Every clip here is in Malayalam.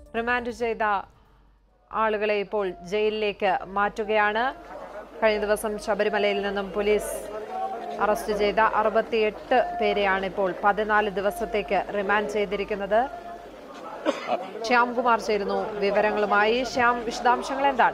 റിമാൻഡ് ചെയ്ത ആളുകളെ ഇപ്പോൾ ജയിലിലേക്ക് മാറ്റുകയാണ് കഴിഞ്ഞ ദിവസം ശബരിമലയിൽ നിന്നും പോലീസ് അറസ്റ്റ് ചെയ്ത അറുപത്തിയെട്ട് പേരെയാണ് ഇപ്പോൾ പതിനാല് ദിവസത്തേക്ക് റിമാൻഡ് ചെയ്തിരിക്കുന്നത് ശ്യാംകുമാർ ചേരുന്നു വിവരങ്ങളുമായി ശ്യാം വിശദാംശങ്ങൾ എന്താണ്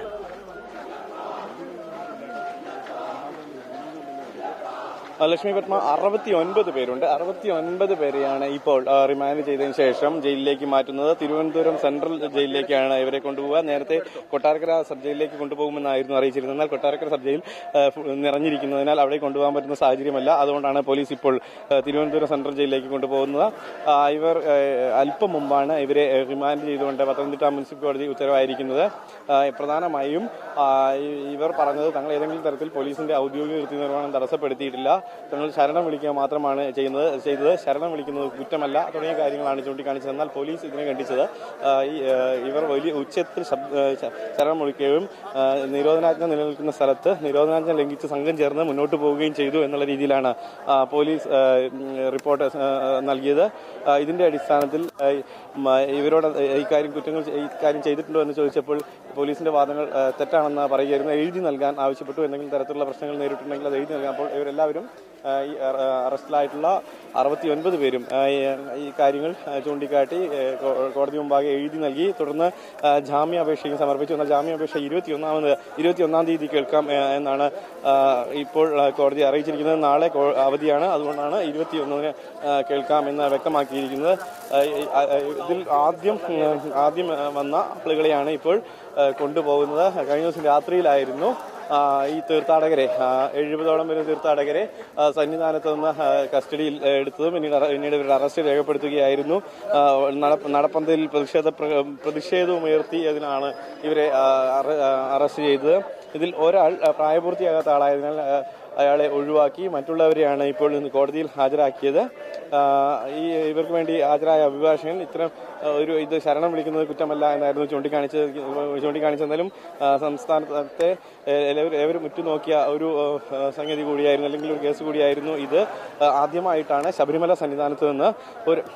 ആ, ലക്ഷ്മി പത്മ അറുപത്തി ഒൻപത് പേരുണ്ട് അറുപത്തി ഒൻപത് പേരെയാണ് ഇപ്പോൾ ആ, റിമാൻഡ് ചെയ്തതിനു ശേഷം ജയിലിലേക്ക് മാറ്റുന്നത് തിരുവനന്തപുരം സെൻട്രൽ ജയിലിലേക്കാണ് ഇവരെ കൊണ്ടുപോവുക നേരത്തെ കൊട്ടാരക്കര സബ് ജയിലിലേക്ക് കൊണ്ടുപോകുമെന്നായിരുന്നു അറിയിച്ചിരുന്നത് എന്നാൽ കൊട്ടാരക്കര സബ് ജയിൽ ആ, ഫു- നിറഞ്ഞിരിക്കുന്നതിനാൽ അവിടെ കൊണ്ടുപോകാൻ പറ്റുന്ന സാഹചര്യമല്ല അതുകൊണ്ടാണ് പോലീസ് ഇപ്പോൾ ആ, തിരുവനന്തപുരം സെൻട്രൽ ജയിലിലേക്ക് കൊണ്ടുപോകുന്നത് ആ, ഇവർ ആ, അല്പം മുമ്പാണ് ഇവരെ റിമാൻഡ് ചെയ്തുകൊണ്ട് പത്തനംതിട്ട മുനിസിപ്പൽ കോടതി ഉത്തരവായിരിക്കുന്നത് ആ, പ്രധാനമായും ആ, ഇ- ഇവർ പറഞ്ഞത് തങ്ങൾ ഏതെങ്കിലും തരത്തിൽ പോലീസിന്റെ ഔദ്യോഗിക കൃത്യനിർവഹണം തടസ്സപ്പെടുത്തിയിട്ടില്ല തങ്ങൾ ശരണം വിളിക്കുക മാത്രമാണ് ചെയ്യുന്നത് ചെയ്തത് ശരണം വിളിക്കുന്നത് കുറ്റമല്ല തുടങ്ങിയ കാര്യങ്ങളാണ് ചൂണ്ടിക്കാണിച്ചത് എന്നാൽ പോലീസ് ഇതിനെ കണ്ടിച്ചത് ആ, ഈ, ആ, ഇവർ വലിയ ഉച്ചത്തിൽ ശബ്ദ ആ, ശ- ശരണം വിളിക്കുകയും ആ, നിരോധനാജ്ഞ നിലനിൽക്കുന്ന സ്ഥലത്ത് നിരോധനാജ്ഞ ലംഘിച്ച് സംഘം ചേർന്ന് മുന്നോട്ട് പോവുകയും ചെയ്തു എന്നുള്ള രീതിയിലാണ് ആ, പോലീസ് ആ, ഉം, റിപ്പോർട്ട് ആ, നൽകിയത് ആ, ഇതിന്റെ അടിസ്ഥാനത്തിൽ ആ, മ- ഇവരോട് ഇക്കാര്യം കുറ്റങ്ങൾ ചെയ്- ഇക്കാര്യം ചെയ്തിട്ടുണ്ടോ എന്ന് ചോദിച്ചപ്പോൾ പോലീസിന്റെ വാദങ്ങൾ ആ, തെറ്റാണെന്ന് പറയുകയായിരുന്നു എഴുതി നൽകാൻ ആവശ്യപ്പെട്ടു എന്തെങ്കിലും തരത്തിലുള്ള പ്രശ്നങ്ങൾ നേരിട്ടുണ്ടെങ്കിൽ അത് എഴുതി നൽകാൻ അപ്പോൾ ഇവരെല്ലാവരും ആ, ഈ അറ- അറസ്റ്റിലായിട്ടുള്ള അറുപത്തി ഒൻപത് പേരും ആ, ഈ ഈ കാര്യങ്ങൾ ആ, ചൂണ്ടിക്കാട്ടി ഏ, കോ- കോടതി മുമ്പാകെ എഴുതി നൽകി തുടർന്ന് ആ, ജാമ്യാപേക്ഷയും സമർപ്പിച്ചു എന്നാൽ ജാമ്യാപേക്ഷ ഇരുപത്തിയൊന്നാമത് ഇരുപത്തിയൊന്നാം തീയതി കേൾക്കാം ഏ, എന്നാണ് ആ, ഇപ്പോൾ ആ, കോടതി അറിയിച്ചിരിക്കുന്നത് നാളെ കോ- അവധിയാണ് അതുകൊണ്ടാണ് ഇരുപത്തിയൊന്നിന് ആ, കേൾക്കാം എന്ന് വ്യക്തമാക്കിയിരിക്കുന്നത് ആ, ഈ- ആ, ഇതിൽ ആദ്യം ഉം, ആദ്യം ആ, വന്ന ആളുകളെയാണ് ഇപ്പോൾ ആ, കൊണ്ടുപോകുന്നത് കഴിഞ്ഞ ദിവസം രാത്രിയിലായിരുന്നു ആ, ഈ തീർത്ഥാടകരെ ആ, എഴുപതോളം വരുന്ന തീർത്ഥാടകരെ ആ, സന്നിധാനത്ത് നിന്ന് ആ, കസ്റ്റഡിയിൽ ആ, എടുത്തതും പിന്നീട് അറ- പിന്നീട് ഇവരുടെ അറസ്റ്റ് രേഖപ്പെടുത്തുകയായിരുന്നു ആ, നട- നടപ്പന്തലിൽ പ്രതിഷേധ പ്ര- പ്രതിഷേധവും ഉയർത്തി അതിനാണ് ഇവരെ ആ, അറ- ആ, അറസ്റ്റ് ചെയ്തത് ഇതിൽ ഒരാൾ ആ, പ്രായപൂർത്തിയാകാത്ത ആളായതിനാൽ ആ, അയാളെ ഒഴിവാക്കി മറ്റുള്ളവരെയാണ് ഇപ്പോൾ ഇന്ന് കോടതിയിൽ ഹാജരാക്കിയത് ആ, ഈ ഇവർക്ക് വേണ്ടി ഹാജരായ അഭിഭാഷകൻ ഇത്തരം ആ, ഒരു ഇത് ശരണം വിളിക്കുന്നത് കുറ്റമല്ല എന്നായിരുന്നു ചൂണ്ടിക്കാണിച്ചത് ചൂണ്ടിക്കാണിച്ചെന്നാലും ആ, സംസ്ഥാനത്തെ ഏ- എല്ലാവരും ഏവരും ഉറ്റുനോക്കിയ ഒരു ആ, സംഗതി കൂടിയായിരുന്നു അല്ലെങ്കിൽ ഒരു കേസ് കൂടിയായിരുന്നു ഇത് ആ, ആദ്യമായിട്ടാണ് ശബരിമല സന്നിധാനത്ത് നിന്ന് ഒരു